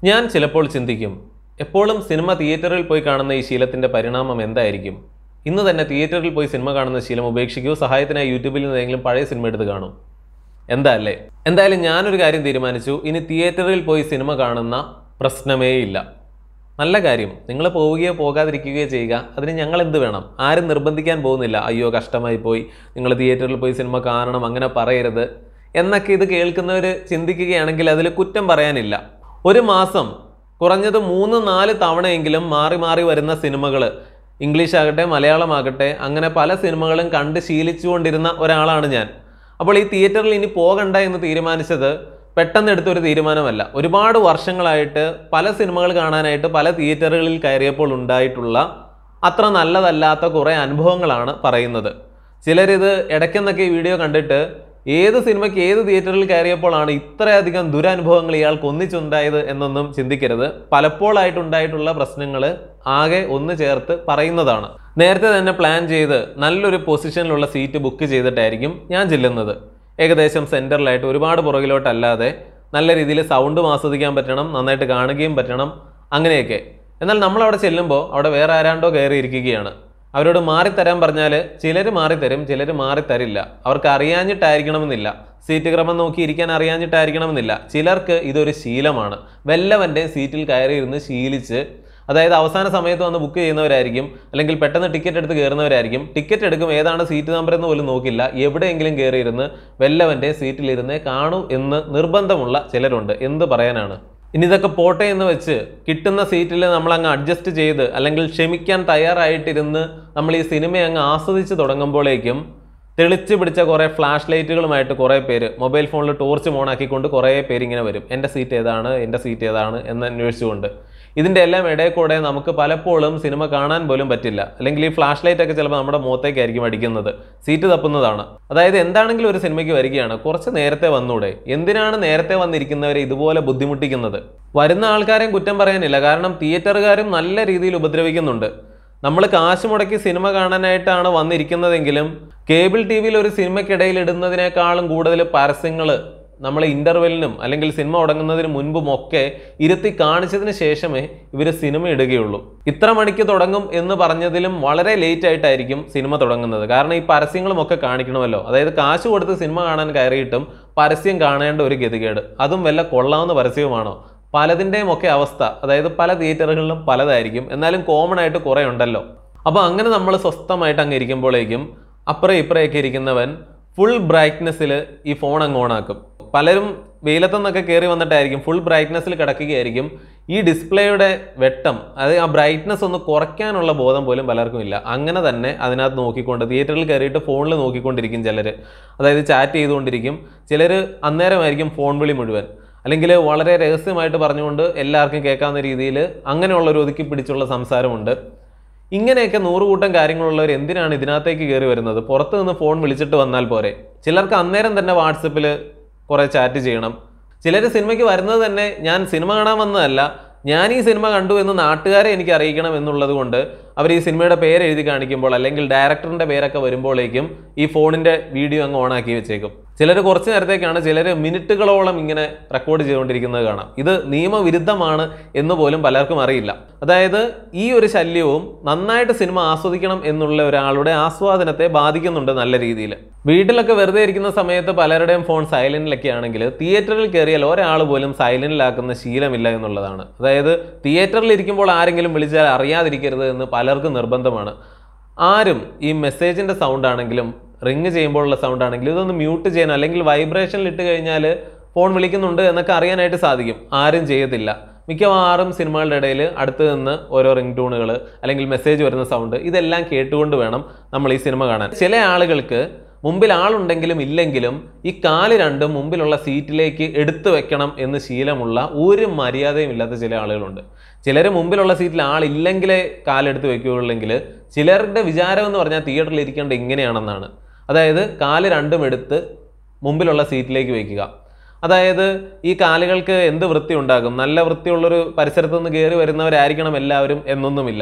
ഞാൻ ചിലപ്പോൾ ചിന്തിക്കും എപ്പോഴും സിനിമ തിയേറ്ററിൽ പോയി കാണുന്ന ഈ ശീലത്തിന്റെ പരിണാമം എന്തായിരിക്കും ഇന്ന് തന്നെ തിയേറ്ററിൽ പോയി സിനിമ കാണുന്ന ശീലം ഉപേക്ഷിക്കൂ സഹായത്തിനായി യൂട്യൂബിൽ നിന്നെങ്കിലും പഴയ സിനിമ എടുത്ത് കാണും എന്താ അല്ലേ എന്തായാലും ഞാനൊരു കാര്യം തീരുമാനിച്ചു ഇനി തിയേറ്ററിൽ പോയി സിനിമ കാണുന്ന പ്രശ്നമേ ഇല്ല നല്ല കാര്യം നിങ്ങൾ പോവുകയോ പോകാതിരിക്കുകയോ ചെയ്യുക അതിന് ഞങ്ങൾ എന്ത് വേണം ആരും നിർബന്ധിക്കാൻ പോകുന്നില്ല അയ്യോ കഷ്ടമായി പോയി നിങ്ങൾ തിയേറ്ററിൽ പോയി സിനിമ കാണണം അങ്ങനെ പറയരുത് എന്നൊക്കെ ഇത് കേൾക്കുന്നവർ ചിന്തിക്കുകയാണെങ്കിൽ അതിൽ കുറ്റം പറയാനില്ല ഒരു മാസം കുറഞ്ഞത് മൂന്ന് നാല് തവണയെങ്കിലും മാറി മാറി വരുന്ന സിനിമകൾ ഇംഗ്ലീഷ് ആകട്ടെ മലയാളമാകട്ടെ അങ്ങനെ പല സിനിമകളും കണ്ട് ശീലിച്ചുകൊണ്ടിരുന്ന ഒരാളാണ് ഞാൻ അപ്പോൾ ഈ തിയേറ്ററിൽ ഇനി പോകണ്ട എന്ന് തീരുമാനിച്ചത് പെട്ടെന്ന് എടുത്തൊരു തീരുമാനമല്ല ഒരുപാട് വർഷങ്ങളായിട്ട് പല സിനിമകൾ കാണാനായിട്ട് പല തിയേറ്ററുകളിൽ കയറിയപ്പോൾ ഉണ്ടായിട്ടുള്ള അത്ര നല്ലതല്ലാത്ത കുറേ അനുഭവങ്ങളാണ് പറയുന്നത് ചിലരിത് ഇടയ്ക്കെന്നൊക്കെ ഈ വീഡിയോ കണ്ടിട്ട് ഏത് സിനിമയ്ക്ക് ഏത് തിയേറ്ററിൽ കയറിയപ്പോഴാണ് ഇത്രയധികം ദുരനുഭവങ്ങൾ ഇയാൾക്ക് ഒന്നിച്ചുണ്ടായത് എന്നൊന്നും ചിന്തിക്കരുത് പലപ്പോഴായിട്ടുണ്ടായിട്ടുള്ള പ്രശ്നങ്ങൾ ആകെ ഒന്ന് ചേർത്ത് പറയുന്നതാണ് നേരത്തെ തന്നെ പ്ലാൻ ചെയ്ത് നല്ലൊരു പൊസിഷനിലുള്ള സീറ്റ് ബുക്ക് ചെയ്തിട്ടായിരിക്കും ഞാൻ ചെല്ലുന്നത് ഏകദേശം സെൻറ്ററിലായിട്ട് ഒരുപാട് പുറകിലോട്ടല്ലാതെ നല്ല രീതിയിൽ സൗണ്ടും ആസ്വദിക്കാൻ പറ്റണം നന്നായിട്ട് കാണുകയും പറ്റണം അങ്ങനെയൊക്കെ എന്നാൽ നമ്മൾ അവിടെ ചെല്ലുമ്പോൾ അവിടെ വേറെ ആരാണ്ടോ കയറി ഇരിക്കുകയാണ് അവരോട് മാറിത്തരാൻ പറഞ്ഞാൽ ചിലർ മാറിത്തരും ചിലർ മാറിത്തരില്ല അവർക്ക് അറിയാഞ്ഞിട്ടായിരിക്കണമെന്നില്ല സീറ്റ് ക്രമം നോക്കി ഇരിക്കാൻ അറിയാഞ്ഞിട്ടായിരിക്കണമെന്നില്ല ചിലർക്ക് ഇതൊരു ശീലമാണ് വല്ലവൻ്റെ സീറ്റിൽ കയറി ഇരുന്ന് ശീലിച്ച് അതായത് അവസാന സമയത്ത് വന്ന് ബുക്ക് ചെയ്യുന്നവരായിരിക്കും അല്ലെങ്കിൽ പെട്ടെന്ന് ടിക്കറ്റ് എടുത്ത് കയറുന്നവരായിരിക്കും ടിക്കറ്റ് എടുക്കും ഏതാണ് സീറ്റ് നമ്പർ എന്ന് പോലും നോക്കില്ല എവിടെയെങ്കിലും കയറിയിരുന്ന് വല്ലവൻ്റെ സീറ്റിലിരുന്നേ കാണൂ എന്ന് നിർബന്ധമുള്ള ചിലരുണ്ട് എന്ത് പറയാനാണ് ഇനി ഇതൊക്കെ പോട്ടെ എന്ന് വെച്ച് കിട്ടുന്ന സീറ്റിൽ നമ്മൾ അങ്ങ് അഡ്ജസ്റ്റ് ചെയ്ത് അല്ലെങ്കിൽ ക്ഷമിക്കാൻ തയ്യാറായിട്ടിരുന്ന് നമ്മൾ ഈ സിനിമ അങ്ങ് ആസ്വദിച്ച് തുടങ്ങുമ്പോഴേക്കും തെളിച്ച് പിടിച്ച കുറേ ഫ്ലാഷ് ലൈറ്റുകളുമായിട്ട് കുറേ പേര് മൊബൈൽ ഫോണിൽ ടോർച്ച് ഓണാക്കിക്കൊണ്ട് കുറേ പേര് ഇങ്ങനെ വരും എൻ്റെ സീറ്റ് ഏതാണ് എൻ്റെ സീറ്റ് ഏതാണ് എന്ന് അന്വേഷിച്ചുകൊണ്ട് ഇതിൻ്റെ എല്ലാം ഇടയിൽ കൂടെ നമുക്ക് പലപ്പോഴും സിനിമ കാണാൻ പോലും പറ്റില്ല അല്ലെങ്കിൽ ഈ ഫ്ലാഷ് ലൈറ്റ് ഒക്കെ ചിലപ്പോൾ നമ്മുടെ മുഖത്തേക്കായിരിക്കും അടിക്കുന്നത് സീറ്റ് തപ്പുന്നതാണ് അതായത് എന്താണെങ്കിലും ഒരു സിനിമയ്ക്ക് വരികയാണ് കുറച്ച് നേരത്തെ വന്നൂടെ എന്തിനാണ് നേരത്തെ വന്നിരിക്കുന്നവരെ ഇതുപോലെ ബുദ്ധിമുട്ടിക്കുന്നത് വരുന്ന ആൾക്കാരെയും കുറ്റം പറയാനില്ല കാരണം തിയേറ്ററുകാരും നല്ല രീതിയിൽ ഉപദ്രവിക്കുന്നുണ്ട് നമ്മൾ കാശ് മുടക്കി സിനിമ കാണാനായിട്ടാണ് വന്നിരിക്കുന്നതെങ്കിലും കേബിൾ ടി വിയിൽ ഒരു സിനിമയ്ക്കിടയിൽ ഇടുന്നതിനേക്കാളും കൂടുതൽ പരസ്യങ്ങൾ നമ്മൾ ഇൻ്റർവെല്ലിനും അല്ലെങ്കിൽ സിനിമ തുടങ്ങുന്നതിന് മുൻപും ഒക്കെ ഇരുത്തി കാണിച്ചതിന് ശേഷമേ ഇവർ സിനിമ ഇടുകയുള്ളൂ ഇത്ര മണിക്ക് തുടങ്ങും എന്ന് പറഞ്ഞതിലും വളരെ ലേറ്റ് ആയിട്ടായിരിക്കും സിനിമ തുടങ്ങുന്നത് കാരണം ഈ പരസ്യങ്ങളും ഒക്കെ കാണിക്കണമല്ലോ അതായത് കാശ് കൊടുത്ത് സിനിമ കാണാൻ കയറിയിട്ടും പരസ്യം കാണേണ്ട ഒരു ഗതികേട് അതും വല്ല കൊള്ളാവുന്ന പരസ്യവുമാണോ പലതിൻ്റെയും ഒക്കെ അവസ്ഥ അതായത് പല തിയേറ്ററുകളിലും പലതായിരിക്കും എന്നാലും കോമൺ ആയിട്ട് കുറേ ഉണ്ടല്ലോ അപ്പോൾ അങ്ങനെ നമ്മൾ സ്വസ്ഥമായിട്ട് അങ്ങ് ഇരിക്കുമ്പോഴേക്കും അപ്പുറം ഇപ്പുറയൊക്കെ ഇരിക്കുന്നവൻ ഫുൾ ബ്രൈറ്റ്നെസ്സിൽ ഈ ഫോൺ അങ്ങ് ഓണാക്കും പലരും വെയിലത്തുനിന്നൊക്കെ കയറി വന്നിട്ടായിരിക്കും ഫുൾ ബ്രൈറ്റ്നെസ്സിൽ കിടക്കുകയായിരിക്കും ഈ ഡിസ്പ്ലേയുടെ വെട്ടം അത് ആ ബ്രൈറ്റ്നസ് ഒന്ന് കുറയ്ക്കാനുള്ള ബോധം പോലും പലർക്കും ഇല്ല അങ്ങനെ തന്നെ അതിനകത്ത് നോക്കിക്കൊണ്ട് തിയേറ്ററിൽ കയറിയിട്ട് ഫോണിൽ നോക്കിക്കൊണ്ടിരിക്കും ചിലർ അതായത് ചാറ്റ് ചെയ്തുകൊണ്ടിരിക്കും ചിലർ അന്നേരമായിരിക്കും ഫോൺ വിളി മുഴുവൻ അല്ലെങ്കിൽ വളരെ രഹസ്യമായിട്ട് പറഞ്ഞുകൊണ്ട് എല്ലാവർക്കും കേൾക്കാവുന്ന രീതിയിൽ അങ്ങനെയുള്ള ഒരു ഒതുക്കി പിടിച്ചുള്ള സംസാരമുണ്ട് ഇങ്ങനെയൊക്കെ നൂറുകൂട്ടം കാര്യങ്ങളുള്ളവർ എന്തിനാണ് ഇതിനകത്തേക്ക് കയറി വരുന്നത് പുറത്ത് നിന്ന് ഫോൺ വിളിച്ചിട്ട് വന്നാൽ പോരെ ചിലർക്ക് അന്നേരം തന്നെ വാട്സപ്പിൽ കുറേ ചാറ്റ് ചെയ്യണം ചിലർ സിനിമയ്ക്ക് വരുന്നത് തന്നെ ഞാൻ സിനിമ കാണാൻ വന്നതല്ല ഞാൻ ഈ സിനിമ കണ്ടു എന്ന് നാട്ടുകാരെ എനിക്ക് അറിയിക്കണം എന്നുള്ളത് കൊണ്ട് അവർ ഈ സിനിമയുടെ പേര് എഴുതി കാണിക്കുമ്പോൾ അല്ലെങ്കിൽ ഡയറക്ടറിന്റെ പേരൊക്കെ വരുമ്പോഴേക്കും ഈ ഫോണിന്റെ വീഡിയോ അങ്ങ് ഓണാക്കി വെച്ചേക്കും ചിലർ കുറച്ച് നേരത്തേക്കാണ് ചിലർ മിനിറ്റുകളോളം ഇങ്ങനെ റെക്കോർഡ് ചെയ്തുകൊണ്ടിരിക്കുന്നത് കാണാം ഇത് നിയമവിരുദ്ധമാണ് എന്ന് പോലും പലർക്കും അറിയില്ല അതായത് ഈ ഒരു ശല്യവും നന്നായിട്ട് സിനിമ ആസ്വദിക്കണം എന്നുള്ള ഒരാളുടെ ആസ്വാദനത്തെ ബാധിക്കുന്നുണ്ട് നല്ല രീതിയിൽ വീട്ടിലൊക്കെ വെറുതെ ഇരിക്കുന്ന സമയത്ത് പലരുടെയും ഫോൺ സൈലന്റിലൊക്കെ ആണെങ്കിൽ തിയേറ്ററിൽ കയറിയാൽ ഒരാൾ പോലും സൈലന്റിലാക്കുന്ന ശീലമില്ല എന്നുള്ളതാണ് അതായത് തിയേറ്ററിൽ ഇരിക്കുമ്പോൾ ആരെങ്കിലും വിളിച്ചാൽ അറിയാതിരിക്കരുത് എന്ന് പലർക്കും നിർബന്ധമാണ് ആരും ഈ മെസ്സേജിന്റെ സൗണ്ട് ആണെങ്കിലും റിങ് ചെയ്യുമ്പോഴുള്ള സൗണ്ട് ആണെങ്കിലും ഇതൊന്ന് മ്യൂട്ട് ചെയ്യാൻ അല്ലെങ്കിൽ വൈബ്രേഷനിൽ ഇട്ട് കഴിഞ്ഞാൽ ഫോൺ വിളിക്കുന്നുണ്ട് എന്നൊക്കെ അറിയാനായിട്ട് സാധിക്കും ആരും ചെയ്യത്തില്ല മിക്കവാറും സിനിമകളുടെ ഇടയിൽ അടുത്ത് നിന്ന് ഓരോ റിംഗ് ടൂണുകൾ അല്ലെങ്കിൽ മെസ്സേജ് വരുന്ന സൗണ്ട് ഇതെല്ലാം കേട്ടുകൊണ്ട് വേണം നമ്മൾ ഈ സിനിമ കാണാൻ ചില ആളുകൾക്ക് മുമ്പിൽ ആളുണ്ടെങ്കിലും ഇല്ലെങ്കിലും ഈ കാല് രണ്ടും മുമ്പിലുള്ള സീറ്റിലേക്ക് എടുത്തു വെക്കണം എന്ന് ശീലമുള്ള ഒരു മര്യാദയും ഇല്ലാത്ത ചില ആളുകളുണ്ട് ചിലർ മുമ്പിലുള്ള സീറ്റിൽ ആളില്ലെങ്കിലേ കാലെടുത്ത് വെക്കുകയുള്ളെങ്കിൽ ചിലരുടെ വിചാരം എന്ന് പറഞ്ഞാൽ തിയേറ്ററിൽ ഇരിക്കേണ്ട ഇങ്ങനെയാണെന്നാണ് അതായത് കാല് രണ്ടും എടുത്ത് മുമ്പിലുള്ള സീറ്റിലേക്ക് വയ്ക്കുക അതായത് ഈ കാലുകൾക്ക് എന്ത് വൃത്തി ഉണ്ടാകും നല്ല വൃത്തിയുള്ളൊരു പരിസരത്ത് നിന്ന് കയറി വരുന്നവരായിരിക്കണം എല്ലാവരും എന്നൊന്നുമില്ല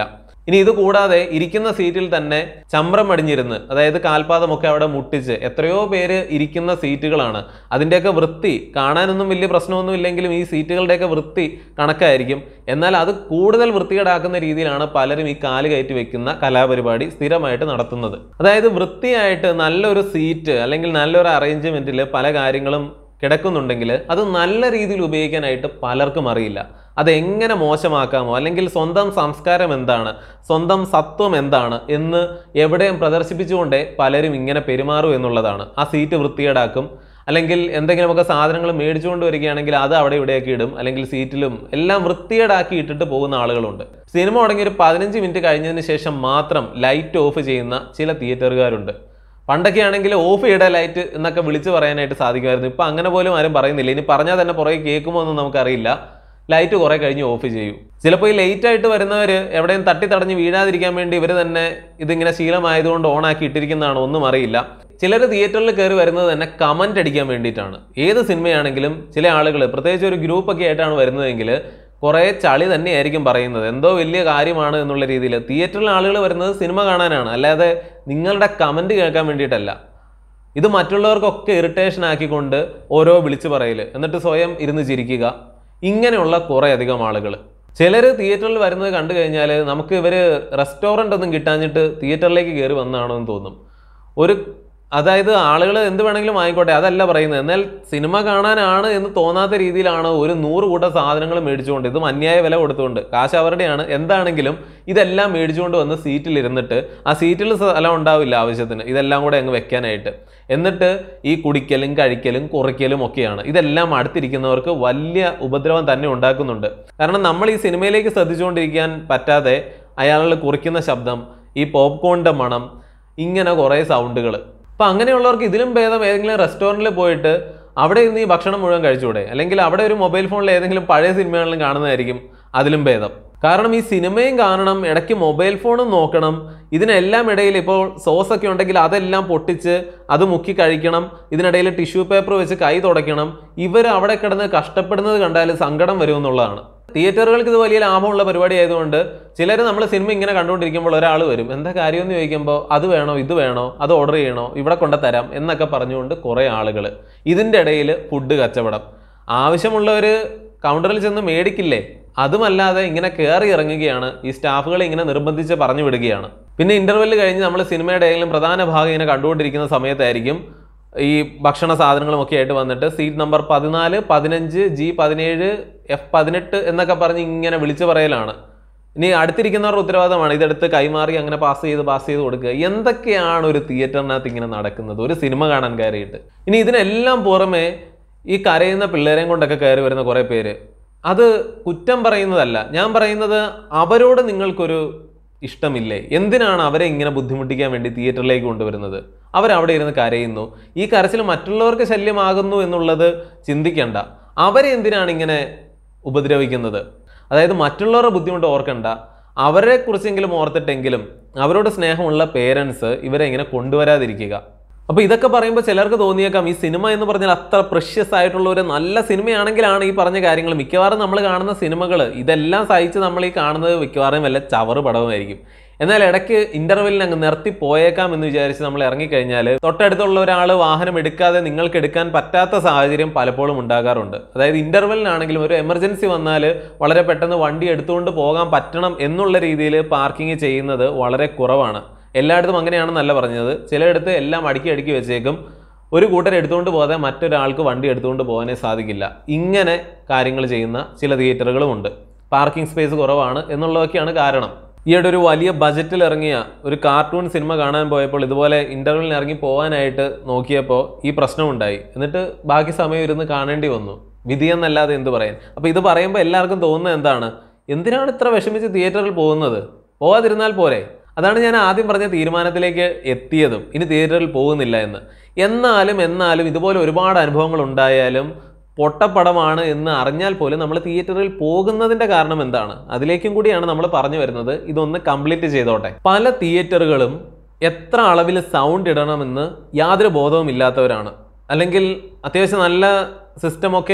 ഇനി ഇത് കൂടാതെ ഇരിക്കുന്ന സീറ്റിൽ തന്നെ ചമ്രം അടിഞ്ഞിരുന്ന് അതായത് കാൽപാദമൊക്കെ അവിടെ മുട്ടിച്ച് എത്രയോ പേര് ഇരിക്കുന്ന സീറ്റുകളാണ് അതിൻ്റെയൊക്കെ വൃത്തി കാണാനൊന്നും വലിയ പ്രശ്നമൊന്നും ഇല്ലെങ്കിലും ഈ സീറ്റുകളുടെയൊക്കെ വൃത്തി കണക്കായിരിക്കും എന്നാൽ അത് കൂടുതൽ വൃത്തികേടാക്കുന്ന രീതിയിലാണ് പലരും ഈ കാല് കയറ്റി വെക്കുന്ന കലാപരിപാടി സ്ഥിരമായിട്ട് നടത്തുന്നത് അതായത് വൃത്തിയായിട്ട് നല്ലൊരു സീറ്റ് അല്ലെങ്കിൽ നല്ലൊരു അറേഞ്ച്മെന്റിൽ പല കാര്യങ്ങളും കിടക്കുന്നുണ്ടെങ്കിൽ അത് നല്ല രീതിയിൽ ഉപയോഗിക്കാനായിട്ട് പലർക്കും അറിയില്ല അതെങ്ങനെ മോശമാക്കാമോ അല്ലെങ്കിൽ സ്വന്തം സംസ്കാരം എന്താണ് സ്വന്തം സത്വം എന്താണ് എന്ന് എവിടെയും പ്രദർശിപ്പിച്ചുകൊണ്ടേ പലരും ഇങ്ങനെ പെരുമാറൂ എന്നുള്ളതാണ് ആ സീറ്റ് വൃത്തികേടാക്കും അല്ലെങ്കിൽ എന്തെങ്കിലുമൊക്കെ സാധനങ്ങൾ മേടിച്ചുകൊണ്ട് വരികയാണെങ്കിൽ അത് അവിടെ ഇവിടെയൊക്കെ ഇടും അല്ലെങ്കിൽ സീറ്റിലും എല്ലാം വൃത്തികേടാക്കി ഇട്ടിട്ട് പോകുന്ന ആളുകളുണ്ട് സിനിമ തുടങ്ങി ഒരു പതിനഞ്ച് മിനിറ്റ് കഴിഞ്ഞതിന് ശേഷം മാത്രം ലൈറ്റ് ഓഫ് ചെയ്യുന്ന ചില തിയേറ്ററുകാരുണ്ട് പണ്ടൊക്കെ ആണെങ്കിൽ ഓഫ് ചെയ്ത ലൈറ്റ് എന്നൊക്കെ വിളിച്ചു പറയാനായിട്ട് സാധിക്കുമായിരുന്നു ഇപ്പൊ അങ്ങനെ പോലും ആരും പറയുന്നില്ല ഇനി പറഞ്ഞാൽ തന്നെ പുറകെ കേൾക്കുമോ എന്ന് നമുക്കറിയില്ല ലൈറ്റ് കുറെ കഴിഞ്ഞ് ഓഫ് ചെയ്യും ചിലപ്പോൾ ഈ ലേറ്റ് ആയിട്ട് വരുന്നവർ എവിടെയും തട്ടി തടഞ്ഞ് വീഴാതിരിക്കാൻ വേണ്ടി ഇവർ തന്നെ ഇതിങ്ങനെ ശീലമായതുകൊണ്ട് ഓൺ ആക്കി ഇട്ടിരിക്കുന്നതാണോ ഒന്നും അറിയില്ല ചിലർ തിയേറ്ററിൽ കയറി വരുന്നത് തന്നെ കമന്റ് അടിക്കാൻ വേണ്ടിയിട്ടാണ് ഏത് സിനിമയാണെങ്കിലും ചില ആളുകൾ പ്രത്യേകിച്ച് ഒരു ഗ്രൂപ്പൊക്കെ ആയിട്ടാണ് വരുന്നതെങ്കിൽ കുറേ ചളി തന്നെയായിരിക്കും പറയുന്നത് എന്തോ വലിയ കാര്യമാണ് എന്നുള്ള രീതിയിൽ തിയേറ്ററിൽ ആളുകൾ വരുന്നത് സിനിമ കാണാനാണ് അല്ലാതെ നിങ്ങളുടെ കമന്റ് കേൾക്കാൻ വേണ്ടിയിട്ടല്ല ഇത് മറ്റുള്ളവർക്കൊക്കെ ഇറിറ്റേഷൻ ആക്കിക്കൊണ്ട് ഓരോ വിളിച്ചു പറയല് എന്നിട്ട് സ്വയം ഇരുന്ന് ചിരിക്കുക ഇങ്ങനെയുള്ള കുറേ അധികം ആളുകൾ ചിലർ തിയേറ്ററിൽ വരുന്നത് കണ്ടു കഴിഞ്ഞാൽ നമുക്ക് ഇവർ റെസ്റ്റോറൻ്റ് ഒന്നും കിട്ടാഞ്ഞിട്ട് തിയേറ്ററിലേക്ക് കയറി വന്നതാണോ എന്ന് തോന്നും ഒരു അതായത് ആളുകൾ എന്ത് വേണമെങ്കിലും ആയിക്കോട്ടെ അതല്ല പറയുന്നത് എന്നാൽ സിനിമ കാണാനാണ് എന്ന് തോന്നാത്ത രീതിയിലാണ് ഒരു നൂറ് കൂട്ടം സാധനങ്ങൾ മേടിച്ചുകൊണ്ട് ഇതും അന്യായ വില കൊടുത്തുകൊണ്ട് കാശ് അവരുടെയാണ് എന്താണെങ്കിലും ഇതെല്ലാം മേടിച്ചുകൊണ്ട് വന്ന് സീറ്റിൽ ഇരുന്നിട്ട് ആ സീറ്റിൽ സ്ഥലം ഉണ്ടാവില്ല ആവശ്യത്തിന് ഇതെല്ലാം കൂടെ അങ്ങ് വെക്കാനായിട്ട് എന്നിട്ട് ഈ കുടിക്കലും കഴിക്കലും കുറയ്ക്കലും ഒക്കെയാണ് ഇതെല്ലാം അടുത്തിരിക്കുന്നവർക്ക് വലിയ ഉപദ്രവം തന്നെ ഉണ്ടാക്കുന്നുണ്ട് കാരണം നമ്മൾ ഈ സിനിമയിലേക്ക് ശ്രദ്ധിച്ചുകൊണ്ടിരിക്കാൻ പറ്റാതെ അയാളുടെ കുറിക്കുന്ന ശബ്ദം ഈ പോപ്കോണിൻ്റെ മണം ഇങ്ങനെ കുറേ സൗണ്ടുകൾ അപ്പം അങ്ങനെയുള്ളവർക്ക് ഇതിലും ഭേദം ഏതെങ്കിലും റെസ്റ്റോറൻറ്റിൽ പോയിട്ട് അവിടെ ഇരുന്ന് ഈ ഭക്ഷണം മുഴുവൻ കഴിച്ചുകൂടെ അല്ലെങ്കിൽ അവിടെ ഒരു മൊബൈൽ ഫോണിൽ ഏതെങ്കിലും പഴയ സിനിമകളിലും കാണുന്നതായിരിക്കും അതിലും ഭേദം കാരണം ഈ സിനിമയും കാണണം ഇടയ്ക്ക് മൊബൈൽ ഫോണും നോക്കണം ഇതിനെല്ലാം ഇടയിൽ ഇപ്പോൾ സോസ് ഒക്കെ ഉണ്ടെങ്കിൽ അതെല്ലാം പൊട്ടിച്ച് അത് മുക്കി കഴിക്കണം ഇതിനിടയിൽ ടിഷ്യൂ പേപ്പർ വെച്ച് കൈ തുടയ്ക്കണം ഇവർ അവിടെ കിടന്ന് കഷ്ടപ്പെടുന്നത് കണ്ടാൽ സങ്കടം വരുമെന്നുള്ളതാണ് തിയേറ്ററുകൾക്ക് ഇത് വലിയ ലാഭമുള്ള പരിപാടി ആയതുകൊണ്ട് ചിലർ നമ്മൾ സിനിമ ഇങ്ങനെ കണ്ടുകൊണ്ടിരിക്കുമ്പോൾ ഒരാൾ വരും എന്താ കാര്യമെന്ന് ചോദിക്കുമ്പോൾ അത് വേണോ ഇത് വേണോ അത് ഓർഡർ ചെയ്യണോ ഇവിടെ കൊണ്ട് തരാം എന്നൊക്കെ പറഞ്ഞുകൊണ്ട് കുറേ ആളുകൾ ഇതിൻ്റെ ഇടയിൽ ഫുഡ് കച്ചവടം ആവശ്യമുള്ളവർ കൗണ്ടറിൽ ചെന്ന് മേടിക്കില്ലേ അതുമല്ലാതെ ഇങ്ങനെ കയറി ഇറങ്ങുകയാണ് ഈ സ്റ്റാഫുകളെ ഇങ്ങനെ നിർബന്ധിച്ച് പറഞ്ഞു വിടുകയാണ് പിന്നെ ഇന്റർവെല് കഴിഞ്ഞ് നമ്മൾ സിനിമയുടെ ഏതെങ്കിലും പ്രധാന ഭാഗം ഇങ്ങനെ കണ്ടുകൊണ്ടിരിക്കുന്ന സമയത്തായിരിക്കും ഈ ഭക്ഷണ സാധനങ്ങളും ഒക്കെ ആയിട്ട് വന്നിട്ട് സീറ്റ് നമ്പർ പതിനാല് പതിനഞ്ച് ജി പതിനേഴ് എഫ് പതിനെട്ട് എന്നൊക്കെ പറഞ്ഞ് ഇങ്ങനെ വിളിച്ചു പറയലാണ് ഇനി അടുത്തിരിക്കുന്നവരുടെ ഉത്തരവാദിത്തമാണ് ഇതെടുത്ത് കൈമാറി അങ്ങനെ പാസ് ചെയ്ത് പാസ് ചെയ്ത് കൊടുക്കുക എന്തൊക്കെയാണ് ഒരു തിയേറ്ററിനകത്ത് ഇങ്ങനെ നടക്കുന്നത് ഒരു സിനിമ കാണാൻ കയറിയിട്ട് ഇനി ഇതിനെല്ലാം പുറമെ ഈ കരയുന്ന പിള്ളേരെയും കൊണ്ടൊക്കെ കയറി വരുന്ന കുറേ പേര് അത് കുറ്റം പറയുന്നതല്ല ഞാൻ പറയുന്നത് അവരോട് നിങ്ങൾക്കൊരു ഇഷ്ടമില്ലേ എന്തിനാണ് അവരെ ഇങ്ങനെ ബുദ്ധിമുട്ടിക്കാൻ വേണ്ടി തിയേറ്ററിലേക്ക് കൊണ്ടുവരുന്നത് അവരവിടെ ഇരുന്ന് കരയുന്നു ഈ കരച്ചിൽ മറ്റുള്ളവർക്ക് ശല്യമാകുന്നു എന്നുള്ളത് ചിന്തിക്കണ്ട അവരെ എന്തിനാണ് ഇങ്ങനെ ഉപദ്രവിക്കുന്നത് അതായത് മറ്റുള്ളവരുടെ ബുദ്ധിമുട്ട് ഓർക്കണ്ട അവരെ കുറിച്ചെങ്കിലും ഓർത്തിട്ടെങ്കിലും അവരോട് സ്നേഹമുള്ള പേരൻസ് ഇവരെ ഇങ്ങനെ കൊണ്ടുവരാതിരിക്കുക അപ്പൊ ഇതൊക്കെ പറയുമ്പോൾ ചിലർക്ക് തോന്നിയേക്കാം ഈ സിനിമ എന്ന് പറഞ്ഞാൽ അത്ര പ്രഷ്യസ് ആയിട്ടുള്ള ഒരു നല്ല സിനിമയാണെങ്കിലാണ് ഈ പറഞ്ഞ കാര്യങ്ങൾ മിക്കവാറും നമ്മൾ കാണുന്ന സിനിമകൾ ഇതെല്ലാം സഹിച്ച് നമ്മൾ ഈ കാണുന്നത് മിക്കവാറും വല്ല ചവറ് പടവുമായിരിക്കും എന്നാൽ ഇടയ്ക്ക് ഇന്റർവെല്ലിന് അങ്ങ് നിർത്തി പോയേക്കാം എന്ന് വിചാരിച്ച് നമ്മൾ ഇറങ്ങിക്കഴിഞ്ഞാൽ തൊട്ടടുത്തുള്ള ഒരാൾ വാഹനം എടുക്കാതെ നിങ്ങൾക്ക് എടുക്കാൻ പറ്റാത്ത സാഹചര്യം പലപ്പോഴും ഉണ്ടാകാറുണ്ട് അതായത് ഇന്റർവെല്ലിനാണെങ്കിലും ഒരു എമർജൻസി വന്നാൽ വളരെ പെട്ടെന്ന് വണ്ടി എടുത്തുകൊണ്ട് പോകാൻ പറ്റണം എന്നുള്ള രീതിയിൽ പാർക്കിംഗ് ചെയ്യുന്നത് വളരെ കുറവാണ് എല്ലായിടത്തും അങ്ങനെയാണെന്നല്ല പറഞ്ഞത് ചിലയിടത്ത് എല്ലാം അടുക്കി അടുക്കി വെച്ചേക്കും ഒരു കൂട്ടർ എടുത്തുകൊണ്ട് പോകാതെ മറ്റൊരാൾക്ക് വണ്ടി എടുത്തുകൊണ്ട് പോകാനേ സാധിക്കില്ല ഇങ്ങനെ കാര്യങ്ങൾ ചെയ്യുന്ന ചില തിയേറ്ററുകളുമുണ്ട് പാർക്കിംഗ് സ്പേസ് കുറവാണ് എന്നുള്ളതൊക്കെയാണ് കാരണം ഈയിടെ ഒരു വലിയ ബജറ്റിൽ ഇറങ്ങിയ ഒരു കാർട്ടൂൺ സിനിമ കാണാൻ പോയപ്പോൾ ഇതുപോലെ ഇന്റർവെല്ലിന് ഇറങ്ങി പോകാനായിട്ട് നോക്കിയപ്പോൾ ഈ പ്രശ്നമുണ്ടായി എന്നിട്ട് ബാക്കി സമയം ഇരുന്ന് കാണേണ്ടി വന്നു വിധിയെന്നല്ലാതെ എന്ത് പറയാൻ അപ്പോൾ ഇത് പറയുമ്പോൾ എല്ലാവർക്കും തോന്നുന്നത് എന്താണ് എന്തിനാണ് ഇത്ര വിഷമിച്ച് തിയേറ്ററിൽ പോകുന്നത് പോവാതിരുന്നാൽ പോരെ അതാണ് ഞാൻ ആദ്യം പറഞ്ഞ തീരുമാനത്തിലേക്ക് എത്തിയതും ഇനി തിയേറ്ററിൽ പോകുന്നില്ല എന്ന് എന്നാലും എന്നാലും ഇതുപോലെ ഒരുപാട് അനുഭവങ്ങൾ ഉണ്ടായാലും പൊട്ടപ്പടമാണ് എന്ന് അറിഞ്ഞാൽ പോലും നമ്മൾ തിയേറ്ററിൽ പോകുന്നതിന്റെ കാരണം എന്താണ് അതിലേക്കും കൂടിയാണ് നമ്മൾ പറഞ്ഞു വരുന്നത് ഇതൊന്ന് കംപ്ലീറ്റ് ചെയ്തോട്ടെ പല തിയേറ്ററുകളും എത്ര അളവിൽ സൗണ്ട് ഇടണമെന്ന് യാതൊരു ബോധവും ഇല്ലാത്തവരാണ് അല്ലെങ്കിൽ അത്യാവശ്യം നല്ല സിസ്റ്റമൊക്കെ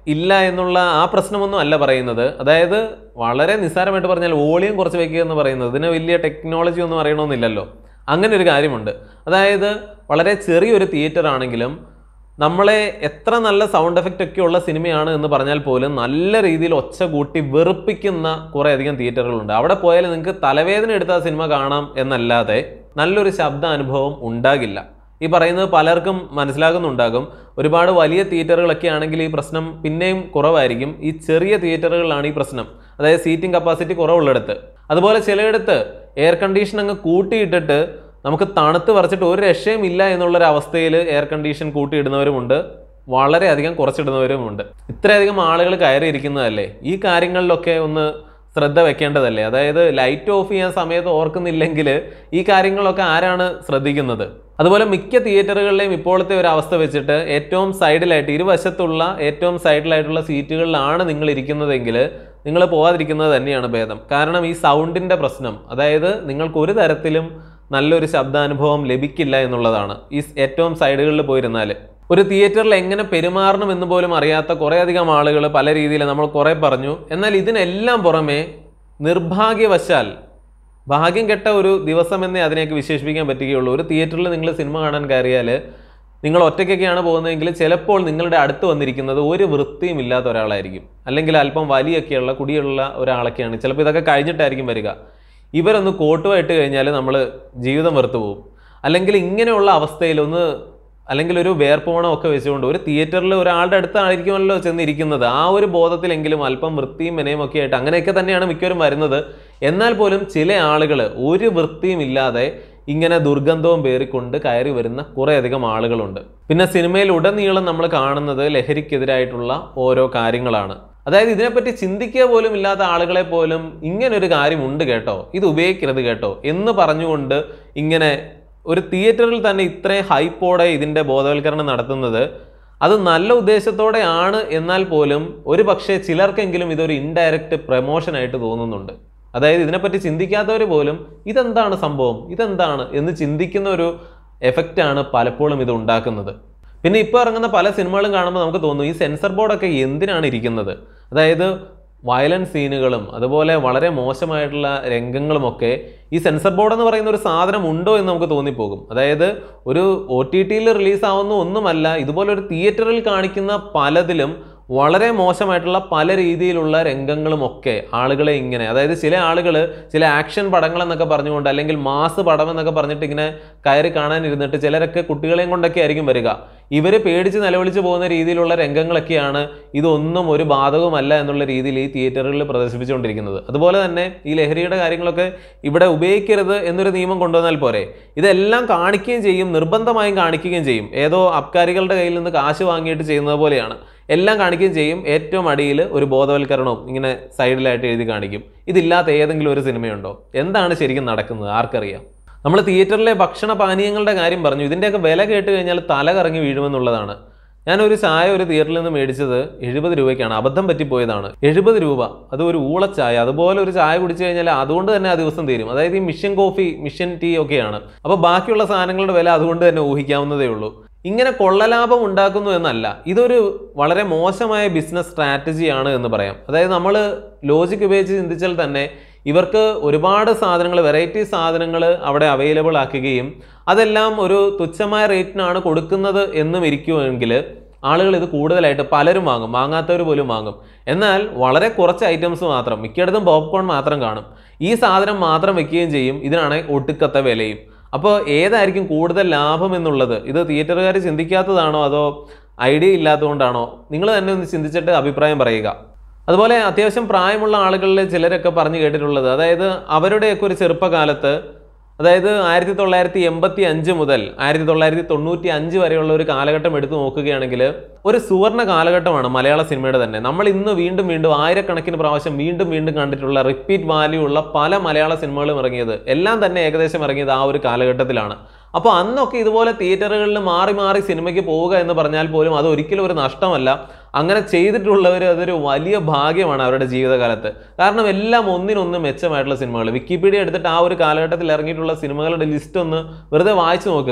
ഇല്ല എന്നുള്ള ആ പ്രശ്നമൊന്നും അല്ല പറയുന്നത് അതായത് വളരെ നിസ്സാരമായിട്ട് പറഞ്ഞാൽ വോളിയം കുറച്ച് വെക്കുക എന്ന് പറയുന്നത് ഇതിന് വലിയ ടെക്നോളജി ഒന്നും അറിയണമെന്നില്ലല്ലോ അങ്ങനെ ഒരു കാര്യമുണ്ട് അതായത് വളരെ ചെറിയൊരു തിയേറ്റർ ആണെങ്കിലും നമ്മളെ എത്ര നല്ല സൗണ്ട് എഫക്റ്റ് ഒക്കെ ഉള്ള സിനിമയാണ് എന്ന് പറഞ്ഞാൽ പോലും നല്ല രീതിയിൽ ഒച്ച കൂട്ടി വെറുപ്പിക്കുന്ന കുറേ അധികം തിയേറ്ററുകളുണ്ട് അവിടെ പോയാൽ നിങ്ങൾക്ക് തലവേദന എടുത്ത ആ സിനിമ കാണാം എന്നല്ലാതെ നല്ലൊരു ശബ്ദ അനുഭവം ഉണ്ടാകില്ല ഈ പറയുന്നത് പലർക്കും മനസ്സിലാകുന്നുണ്ടാകും ഒരുപാട് വലിയ തിയേറ്ററുകളൊക്കെ ആണെങ്കിൽ ഈ പ്രശ്നം പിന്നെയും കുറവായിരിക്കും ഈ ചെറിയ തിയേറ്ററുകളിലാണ് ഈ പ്രശ്നം അതായത് സീറ്റിംഗ് കപ്പാസിറ്റി കുറവുള്ളിടത്ത് അതുപോലെ ചിലയിടത്ത് എയർ കണ്ടീഷൻ അങ്ങ് കൂട്ടിയിട്ടിട്ട് നമുക്ക് തണുത്ത് വരച്ചിട്ട് ഒരു രക്ഷയും ഇല്ല എന്നുള്ളൊരു അവസ്ഥയിൽ എയർ കണ്ടീഷൻ കൂട്ടിയിടുന്നവരുമുണ്ട് വളരെയധികം കുറച്ചിടുന്നവരുമുണ്ട് ഇത്രയധികം ആളുകൾ കയറിയിരിക്കുന്നതല്ലേ ഈ കാര്യങ്ങളിലൊക്കെ ഒന്ന് ശ്രദ്ധ വെക്കേണ്ടതല്ലേ അതായത് ലൈറ്റ് ഓഫ് ചെയ്യാൻ സമയത്ത് ഓർക്കുന്നില്ലെങ്കിൽ ഈ കാര്യങ്ങളൊക്കെ ആരാണ് ശ്രദ്ധിക്കുന്നത് അതുപോലെ മിക്ക തിയേറ്ററുകളിലെയും ഇപ്പോഴത്തെ ഒരു അവസ്ഥ വെച്ചിട്ട് ഏറ്റവും സൈഡിലായിട്ട് ഇരുവശത്തുള്ള ഏറ്റവും സൈഡിലായിട്ടുള്ള സീറ്റുകളിലാണ് നിങ്ങൾ ഇരിക്കുന്നതെങ്കിൽ നിങ്ങൾ പോകാതിരിക്കുന്നത് തന്നെയാണ് ഭേദം കാരണം ഈ സൗണ്ടിൻ്റെ പ്രശ്നം അതായത് നിങ്ങൾക്ക് ഒരു തരത്തിലും നല്ലൊരു ശബ്ദാനുഭവം ലഭിക്കില്ല എന്നുള്ളതാണ് ഈ ഏറ്റവും സൈഡുകളിൽ പോയിരുന്നാൽ ഒരു തിയേറ്ററിൽ എങ്ങനെ പെരുമാറണം എന്ന് പോലും അറിയാത്ത കുറേയധികം ആളുകൾ പല രീതിയിൽ നമ്മൾ കുറേ പറഞ്ഞു എന്നാൽ ഇതിനെല്ലാം പുറമെ നിർഭാഗ്യവശാൽ ഭാഗ്യം കെട്ട ഒരു ദിവസം എന്നേ അതിനെയൊക്കെ വിശേഷിപ്പിക്കാൻ പറ്റുകയുള്ളൂ ഒരു തിയേറ്ററിൽ നിങ്ങൾ സിനിമ കാണാൻ കയറിയാൽ നിങ്ങൾ ഒറ്റയ്ക്കൊക്കെയാണ് പോകുന്നതെങ്കിൽ ചിലപ്പോൾ നിങ്ങളുടെ അടുത്ത് വന്നിരിക്കുന്നത് ഒരു വൃത്തിയും ഇല്ലാത്ത ഒരാളായിരിക്കും അല്ലെങ്കിൽ അല്പം വലിയൊക്കെയുള്ള കുടിയുള്ള ഒരാളൊക്കെയാണ് ചിലപ്പോൾ ഇതൊക്കെ കഴിഞ്ഞിട്ടായിരിക്കും വരിക ഇവരൊന്ന് കോട്ടുമായിട്ട് കഴിഞ്ഞാൽ നമ്മൾ ജീവിതം വെറുത്തു പോകും അല്ലെങ്കിൽ ഇങ്ങനെയുള്ള അവസ്ഥയിൽ ഒന്ന് അല്ലെങ്കിൽ ഒരു വേർപ്പോണം ഒക്കെ വെച്ചുകൊണ്ട് ഒരു തിയേറ്ററിൽ ഒരാളുടെ അടുത്തായിരിക്കുമല്ലോ ചെന്നിരിക്കുന്നത് ആ ഒരു ബോധത്തിലെങ്കിലും അല്പം വൃത്തിയും മെനയും ഒക്കെ ആയിട്ട് അങ്ങനെയൊക്കെ തന്നെയാണ് മിക്കവരും വരുന്നത് എന്നാൽ പോലും ചില ആളുകൾ ഒരു വൃത്തിയും ഇല്ലാതെ ഇങ്ങനെ ദുർഗന്ധവും പേറിക്കൊണ്ട് കയറി വരുന്ന കുറേയധികം ആളുകളുണ്ട് പിന്നെ സിനിമയിൽ ഉടനീളം നമ്മൾ കാണുന്നത് ലഹരിക്കെതിരായിട്ടുള്ള ഓരോ കാര്യങ്ങളാണ് അതായത് ഇതിനെപ്പറ്റി ചിന്തിക്കുക പോലും ഇല്ലാത്ത ആളുകളെ പോലും ഇങ്ങനൊരു കാര്യമുണ്ട് കേട്ടോ ഇത് ഉപയോഗിക്കരുത് കേട്ടോ എന്ന് പറഞ്ഞുകൊണ്ട് ഇങ്ങനെ ഒരു തിയേറ്ററിൽ തന്നെ ഇത്രയും ഹൈപ്പോടെ ഇതിൻ്റെ ബോധവൽക്കരണം നടത്തുന്നത് അത് നല്ല ഉദ്ദേശത്തോടെയാണ് എന്നാൽ പോലും ഒരു പക്ഷേ ചിലർക്കെങ്കിലും ഇതൊരു ഇൻഡയറക്റ്റ് പ്രമോഷനായിട്ട് തോന്നുന്നുണ്ട് അതായത് ഇതിനെപ്പറ്റി ചിന്തിക്കാത്തവർ പോലും ഇതെന്താണ് സംഭവം ഇതെന്താണ് എന്ന് ചിന്തിക്കുന്ന ഒരു എഫക്റ്റാണ് പലപ്പോഴും ഇത് ഉണ്ടാക്കുന്നത് പിന്നെ ഇപ്പോൾ ഇറങ്ങുന്ന പല സിനിമകളും കാണുമ്പോൾ നമുക്ക് തോന്നും ഈ സെൻസർ ബോർഡൊക്കെ എന്തിനാണ് ഇരിക്കുന്നത് അതായത് വയലൻസ് സീനുകളും അതുപോലെ വളരെ മോശമായിട്ടുള്ള രംഗങ്ങളുമൊക്കെ ഈ സെൻസർ ബോർഡ് എന്ന് പറയുന്ന ഒരു സാധനം ഉണ്ടോ എന്ന് നമുക്ക് തോന്നിപ്പോകും അതായത് ഒരു ഒ ടി ടിയിൽ റിലീസാവുന്ന ഒന്നുമല്ല ഇതുപോലെ ഒരു തിയേറ്ററിൽ കാണിക്കുന്ന പലതിലും വളരെ മോശമായിട്ടുള്ള പല രീതിയിലുള്ള രംഗങ്ങളും ഒക്കെ ആളുകളെ ഇങ്ങനെ അതായത് ചില ആളുകൾ ചില ആക്ഷൻ പടങ്ങൾ എന്നൊക്കെ പറഞ്ഞുകൊണ്ട് അല്ലെങ്കിൽ മാസ് പടം എന്നൊക്കെ പറഞ്ഞിട്ട് ഇങ്ങനെ കയറി കാണാനിരുന്നിട്ട് ചിലരൊക്കെ കുട്ടികളെയും കൊണ്ടൊക്കെ ആയിരിക്കും വരിക ഇവർ പേടിച്ച് നിലവിളിച്ച് പോകുന്ന രീതിയിലുള്ള രംഗങ്ങളൊക്കെയാണ് ഇതൊന്നും ഒരു ബാധകമല്ല എന്നുള്ള രീതിയിൽ ഈ തിയേറ്ററുകളിൽ പ്രദർശിപ്പിച്ചുകൊണ്ടിരിക്കുന്നത് അതുപോലെ തന്നെ ഈ ലഹരിയുടെ കാര്യങ്ങളൊക്കെ ഇവിടെ ഉപയോഗിക്കരുത് എന്നൊരു നിയമം കൊണ്ടുവന്നാൽ പോരെ ഇതെല്ലാം കാണിക്കുകയും ചെയ്യും നിർബന്ധമായും കാണിക്കുകയും ചെയ്യും ഏതോ അബ്കാരികളുടെ കയ്യിൽ നിന്ന് കാശ് വാങ്ങിയിട്ട് ചെയ്യുന്നത് പോലെയാണ് എല്ലാം കാണിക്കുകയും ചെയ്യും ഏറ്റവും അടിയിൽ ഒരു ബോധവൽക്കരണവും ഇങ്ങനെ സൈഡിലായിട്ട് എഴുതി കാണിക്കും ഇതില്ലാത്ത ഏതെങ്കിലും ഒരു സിനിമയുണ്ടോ എന്താണ് ശരിക്കും നടക്കുന്നത് ആർക്കറിയാം നമ്മൾ തിയേറ്ററിലെ ഭക്ഷണ പാനീയങ്ങളുടെ കാര്യം പറഞ്ഞു ഇതിൻ്റെയൊക്കെ വില കേട്ട് കഴിഞ്ഞാൽ തല കറങ്ങി വീഴുമെന്നുള്ളതാണ് ഞാനൊരു ചായ ഒരു തിയേറ്ററിൽ നിന്ന് മേടിച്ചത് എഴുപത് രൂപയ്ക്കാണ് അബദ്ധം പറ്റിപ്പോയതാണ് എഴുപത് രൂപ അത് ഒരു ഊളച്ചായ അതുപോലെ ഒരു ചായ കുടിച്ചു കഴിഞ്ഞാൽ അതുകൊണ്ട് തന്നെ ആ ദിവസം തീരും അതായത് ഈ മിഷൻ കോഫി മിഷൻ ടീ ഒക്കെയാണ് അപ്പോൾ ബാക്കിയുള്ള സാധനങ്ങളുടെ വില അതുകൊണ്ട് തന്നെ ഊഹിക്കാവുന്നതേ ഉള്ളൂ ഇങ്ങനെ കൊള്ളലാഭം ഉണ്ടാക്കുന്നു എന്നല്ല ഇതൊരു വളരെ മോശമായ ബിസിനസ് സ്ട്രാറ്റജിയാണ് എന്ന് പറയാം അതായത് നമ്മൾ ലോജിക് ഉപയോഗിച്ച് ചിന്തിച്ചാൽ തന്നെ ഇവർക്ക് ഒരുപാട് സാധനങ്ങൾ വെറൈറ്റി സാധനങ്ങൾ അവിടെ അവൈലബിൾ ആക്കുകയും അതെല്ലാം ഒരു തുച്ഛമായ റേറ്റിനാണ് കൊടുക്കുന്നത് എന്നും ഇരിക്കുമെങ്കിൽ ആളുകൾ ഇത് കൂടുതലായിട്ട് പലരും വാങ്ങും വാങ്ങാത്തവർ പോലും വാങ്ങും എന്നാൽ വളരെ കുറച്ച് ഐറ്റംസ് മാത്രം മിക്കയിടത്തും പോപ്കോൺ മാത്രം കാണും ഈ സാധനം മാത്രം വെക്കുകയും ചെയ്യും ഇതിനാണ് ഒട്ടുക്കത്തെ വിലയും അപ്പോൾ ഏതായിരിക്കും കൂടുതൽ ലാഭം എന്നുള്ളത് ഇത് തിയേറ്ററുകാർ ചിന്തിക്കാത്തതാണോ അതോ ഐഡിയ ഇല്ലാത്തതുകൊണ്ടാണോ നിങ്ങൾ തന്നെ ഒന്ന് ചിന്തിച്ചിട്ട് അഭിപ്രായം പറയുക അതുപോലെ അത്യാവശ്യം പ്രായമുള്ള ആളുകളിൽ ചിലരൊക്കെ പറഞ്ഞു കേട്ടിട്ടുള്ളത് അതായത് അവരുടെയൊക്കെ ഒരു ചെറുപ്പകാലത്ത് അതായത് ആയിരത്തി തൊള്ളായിരത്തി എൺപത്തി അഞ്ച് മുതൽ ആയിരത്തി തൊള്ളായിരത്തി തൊണ്ണൂറ്റി അഞ്ച് വരെയുള്ള ഒരു കാലഘട്ടം എടുത്തു നോക്കുകയാണെങ്കിൽ ഒരു സുവർണ കാലഘട്ടമാണ് മലയാള സിനിമയുടെ തന്നെ നമ്മൾ ഇന്ന് വീണ്ടും വീണ്ടും ആയിരക്കണക്കിന് പ്രാവശ്യം വീണ്ടും വീണ്ടും കണ്ടിട്ടുള്ള റിപ്പീറ്റ് വാല്യൂ ഉള്ള പല മലയാള സിനിമകളും ഇറങ്ങിയത് എല്ലാം തന്നെ ഏകദേശം ഇറങ്ങിയത് ആ ഒരു കാലഘട്ടത്തിലാണ് അപ്പോൾ അന്നൊക്കെ ഇതുപോലെ തിയേറ്ററുകളിൽ മാറി മാറി സിനിമയ്ക്ക് പോവുക എന്ന് പറഞ്ഞാൽ പോലും അത് ഒരിക്കലും ഒരു നഷ്ടമല്ല അങ്ങനെ ചെയ്തിട്ടുള്ളവർ അതൊരു വലിയ ഭാഗ്യമാണ് അവരുടെ ജീവിതകാലത്ത് കാരണം എല്ലാം ഒന്നിനൊന്ന് മെച്ചമായിട്ടുള്ള സിനിമകൾ വിക്കിപീഡിയ എടുത്തിട്ട് ആ ഒരു കാലഘട്ടത്തിൽ ഇറങ്ങിയിട്ടുള്ള സിനിമകളുടെ ലിസ്റ്റ് ഒന്ന് വെറുതെ വായിച്ചു നോക്കുക